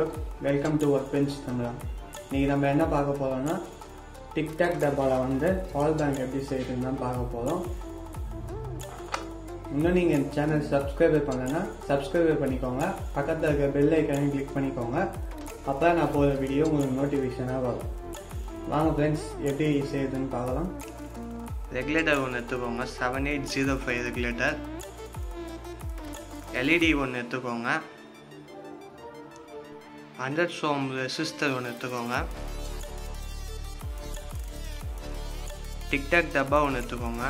work welcome to work bench தமிழா இன்றைக்கி நம்ம என்ன பார்க்க போகிறோம்னா டிக்டாக் டப்பாவில் வந்து பால் பேங்க் எப்படி செய்யுதுன்னு தான் பார்க்க போகிறோம் இன்னும் நீங்கள் இந்த சேனல் சப்ஸ்கிரைப் பண்ணலைன்னா சப்ஸ்கிரைப் பண்ணிக்கோங்க பக்கத்தில் இருக்க பெல் ஐக்கானையும் கிளிக் பண்ணிக்கோங்க அப்போ தான் நான் போகிற வீடியோ உங்களுக்கு நோட்டிஃபிகேஷனாக வரும் வாங்க ஃப்ரெண்ட்ஸ் எப்படி செய்யுதுன்னு பார்க்கலாம் ரெகுலேட்டர் ஒன்று எடுத்துக்கோங்க seven eight zero five regulator LED ஒன்று எடுத்துக்கோங்க ஹண்ட்ரட் சோம் ரெசிஸ்டர் ஒன்று எடுத்துக்கோங்க டிக்டாக் டப்பா ஒன்று எடுத்துக்கோங்க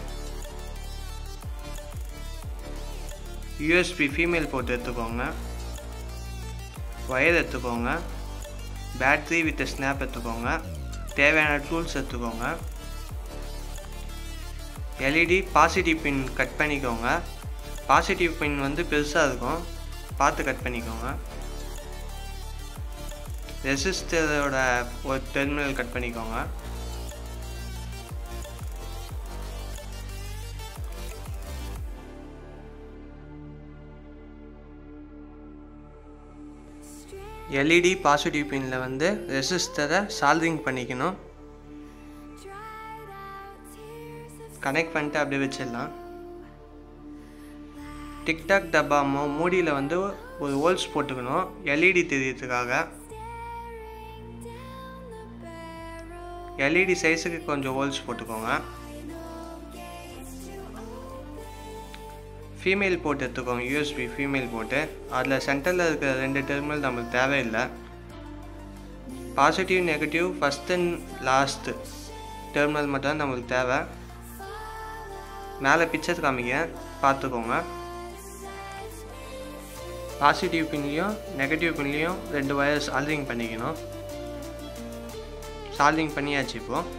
யூஎஸ்பி ஃபீமேல் போட்டு எடுத்துக்கோங்க ஒயர் எடுத்துக்கோங்க பேட்ரி வித் ஸ்னாப் எடுத்துக்கோங்க தேவையான டூல்ஸ் எடுத்துக்கோங்க எல்இடி பாசிட்டிவ் பின் கட் பண்ணிக்கோங்க பாசிட்டிவ் பின் வந்து பெருசாக இருக்கும் பார்த்து கட் பண்ணிக்கோங்க ரெசிஸ்டரோட ஒரு டெர்மினல் கட் பண்ணிக்கோங்க எல்இடி பாசிட்டிவ் பின்னில் வந்து ரெசிஸ்டரை சால்ரிங் பண்ணிக்கணும் கனெக்ட் பண்ணிட்டு அப்படியே வச்சிடலாம் டிக்டாக் டப்பா மோ மூடியில் வந்து ஒரு ஹோல்ஸ் போட்டுக்கணும் எல்இடி தெரியறதுக்காக எல்இடி சைஸுக்கு கொஞ்சம் ஹோல்ஸ் போட்டுக்கோங்க ஃபீமேல் போட்டு எடுத்துக்கோங்க யூஎஸ்பி ஃபீமேல் போட்டு அதில் சென்டரில் இருக்கிற ரெண்டு டெர்மினல் நம்மளுக்கு தேவையில்லை positive negative first and last terminal மட்டும் தான் நம்மளுக்கு தேவை மேலே பிக்சர் காமிக்க பார்த்துக்கோங்க பாசிட்டிவ் பின்லேயும் நெகட்டிவ் பின்லேயும் ரெண்டு வயர் சால்ரிங் பண்ணிக்கணும் சால்ரிங் பண்ணியாச்சு இப்போது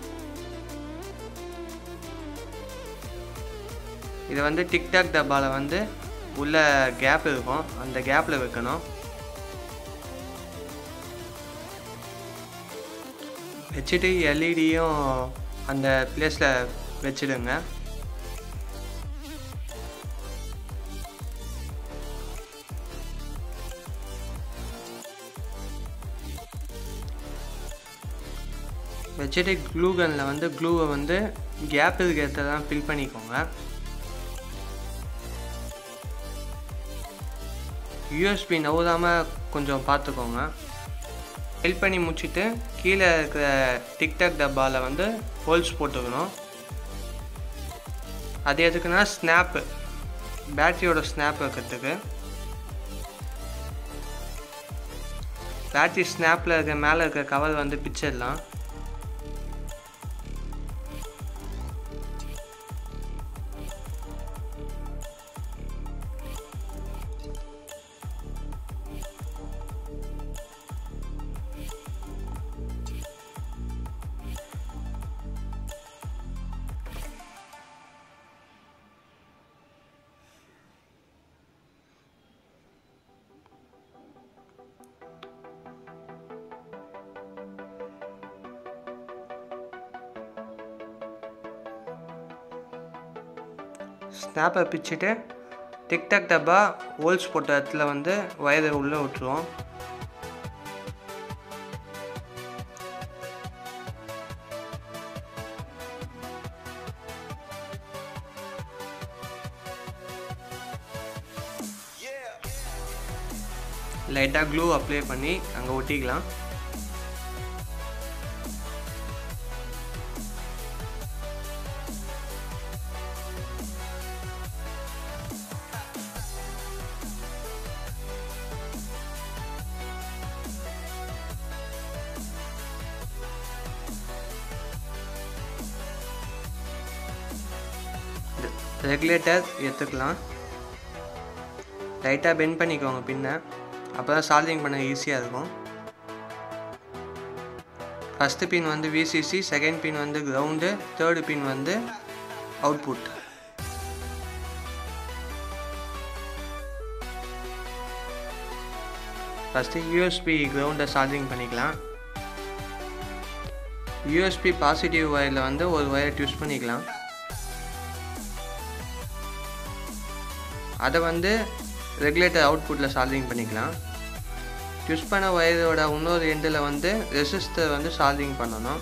இது வந்து டிக்டாக் டப்பாவில் வந்து உள்ள கேப் இருக்கும் அந்த கேப்பில் வைக்கணும் வச்சுட்டு எல்இடியும் அந்த பிளேஸில் வச்சிடுங்க வச்சுட்டு க்ளூ கனில் வந்து க்ளூவை வந்து கேப் இருக்கிறதெல்லாம் ஃபில் பண்ணிக்கோங்க யூஎஸ்பி நவுதாமல் கொஞ்சம் பார்த்துக்கோங்க ஃபில் பண்ணி முடிச்சுட்டு கீழே இருக்கிற டிக்டாக் டப்பாவில் வந்து ஹோல்ஸ் போட்டுக்கணும் அது எதுக்குன்னா ஸ்னாப்பு பேட்டரியோட ஸ்னாப் வைக்கிறதுக்கு பேட்டரி ஸ்னாப்பில் இருக்க மேலே இருக்க கவர் வந்து பிச்சிடலாம் ஸ்னாப்பை பிச்சுட்டு டிக்டாக் டப்பா ஹோல்ஸ் போட்ட இடத்துல வந்து வயரை உள்ளே விட்டுருவோம் லைட்டாக க்ளூ அப்ளை பண்ணி அங்கே ஒட்டிக்கலாம் ரெகுலேட்டர் எடுத்துக்கலாம் லைட்டாக பெண்ட் பண்ணிக்கோங்க பின்ன அப்போ தான் சால்விங் பண்ண ஈஸியாக இருக்கும் ஃபஸ்ட்டு பின் வந்து விசிசி செகண்ட் பின் வந்து கிரவுண்டு தேர்டு பின் வந்து அவுட்புட் ஃபஸ்ட்டு யூஎஸ்பி கிரவுண்டை சால்விங் பண்ணிக்கலாம் யூஎஸ்பி பாசிட்டிவ் ஒயரில் வந்து ஒரு ஒயர் யூஸ் பண்ணிக்கலாம் அதை வந்து ரெகுலேட்டர் அவுட்புட்டில் சால்விங் பண்ணிக்கலாம் ட்விஸ்ட் பண்ண ஒயரோட இன்னொரு எண்டில் வந்து ரெசிஸ்டர் வந்து சால்விங் பண்ணணும்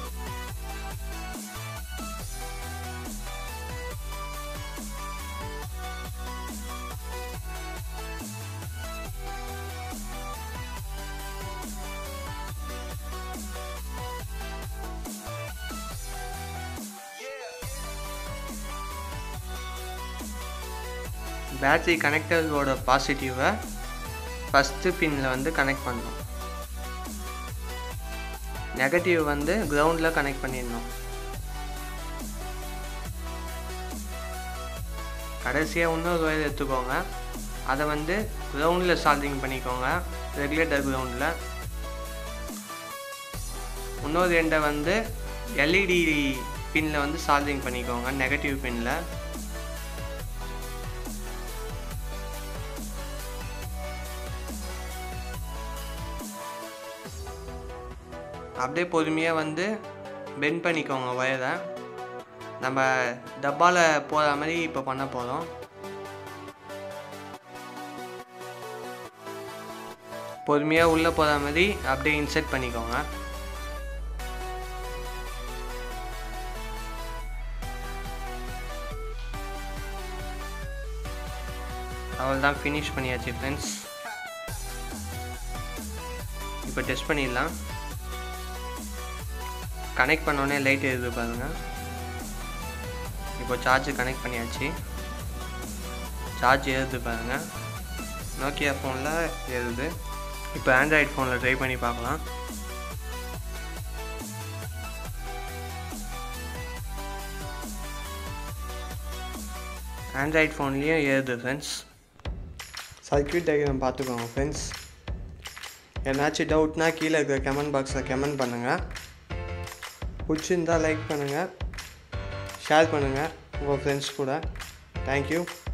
பேட்டரி கனெக்டரோட பாசிட்டிவை ஃபஸ்ட்டு பின்னில் வந்து கனெக்ட் பண்ணணும் நெகட்டிவ் வந்து கிரவுண்டில் கனெக்ட் பண்ணிடணும் கடைசியாக இன்னொரு ஒயர் எடுத்துக்கோங்க அதை வந்து கிரவுண்டில் சால்விங் பண்ணிக்கோங்க ரெகுலேட்டர் கிரவுண்டில் இன்னொரு எண்டை வந்து எல்இடி பின்னில் வந்து சால்விங் பண்ணிக்கோங்க நெகட்டிவ் பின்னில் அப்படியே பொறுமையாக வந்து பெண்ட் பண்ணிக்கோங்க ஒயரை நம்ம டப்பாவில் போகிற மாதிரி இப்போ பண்ண போகிறோம் பொறுமையாக உள்ளே போகிற மாதிரி அப்படியே இன்செர்ட் பண்ணிக்கோங்க அவள் தான் ஃபினிஷ் பண்ணியாச்சு ஃப்ரெண்ட்ஸ் இப்போ டெஸ்ட் பண்ணிடலாம் கனெக்ட் பண்ணோடனே லைட் எரியுது பாருங்க இப்போ சார்ஜ் கனெக்ட் பண்ணியாச்சு சார்ஜ் ஏறுது பாருங்க நோக்கியா ஃபோனில் ஏறுது இப்போ ஆண்ட்ராய்ட் ஃபோனில் ட்ரை பண்ணி பார்க்கலாம் ஆண்ட்ராய்ட் ஃபோன்லேயும் ஏறுது ஃப்ரெண்ட்ஸ் சர்க்யூட் டயக்ராம் பார்த்துக்கோங்க ஃப்ரெண்ட்ஸ் என்னாச்சும் டவுட்னா கீழே இருக்கிற கமெண்ட் பாக்ஸில் கமெண்ட் பண்ணுங்கள் பிடிச்சிருந்தா லைக் பண்ணுங்கள் ஷேர் பண்ணுங்கள் உங்கள் ஃப்ரெண்ட்ஸ் கூட தேங்க்யூ